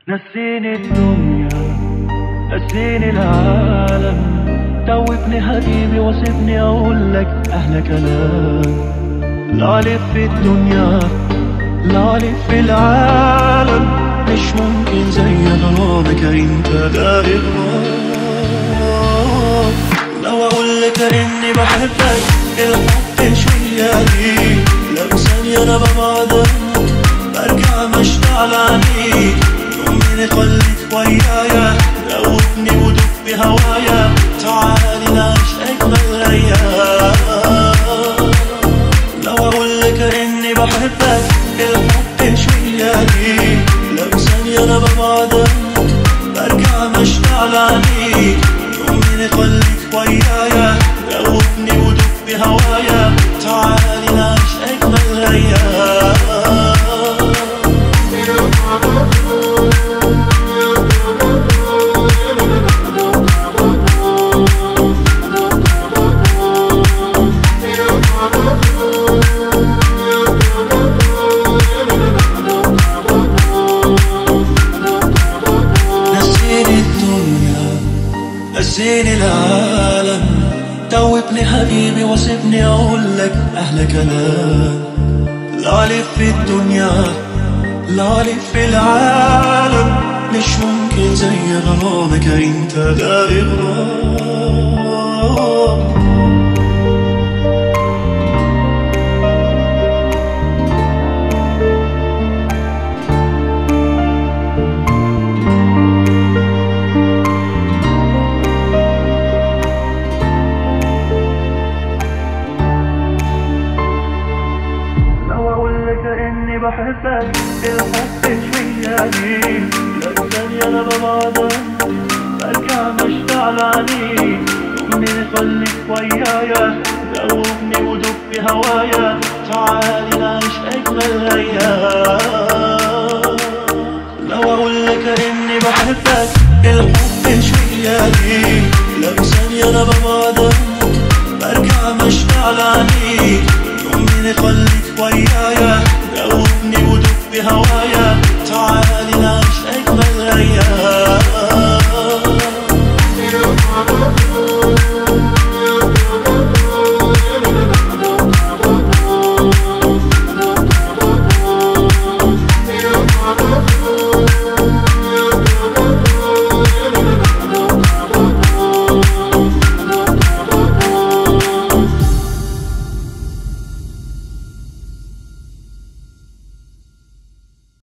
نسيني الدنيا نسيني العالم توبني حبيبي وسيبني اقول لك احلى كلام لا الف في الدنيا لا الف في العالم مش ممكن زي غرامك انت ده اغرام لو اقول لك اني بحبك الحب شوية دي لو ثانية انا ببعدك برجع مشتاق لعنيك يومين خليك ويايا دوبني ودوب بهوايا تعالي نعيش اجمل ايام لو اقول لك اني بحبك الحب شوية دي لو ثانية انا ببعدك برجع مشتاق لعنيك يومين خليك ويايا دوبني ودوب بهوايا تعالي نعيش اجمل ايام نسيني الدنيا نسيني العالم توبني حبيبي وسيبني اقول لك احلى كلام لا الف في الدنيا لا الف في العالم مش ممكن زي غرامك انت ده اغرام لو اقول لك اني بحبك الحب شوية دي لو ثانية انا ببعدك برجع مشتاق لعنيك يومين خليك ويايا دوبني ودوب بهوايا تعالي نعيش اجمل ايام لو اقول لك اني بحبك الحب شوية دي لو ثانية انا ببعدك برجع مشتاق لعنيك يومين خليك ويايا دوبني ودوب بهوايا تعالي نعيش اجمل ايام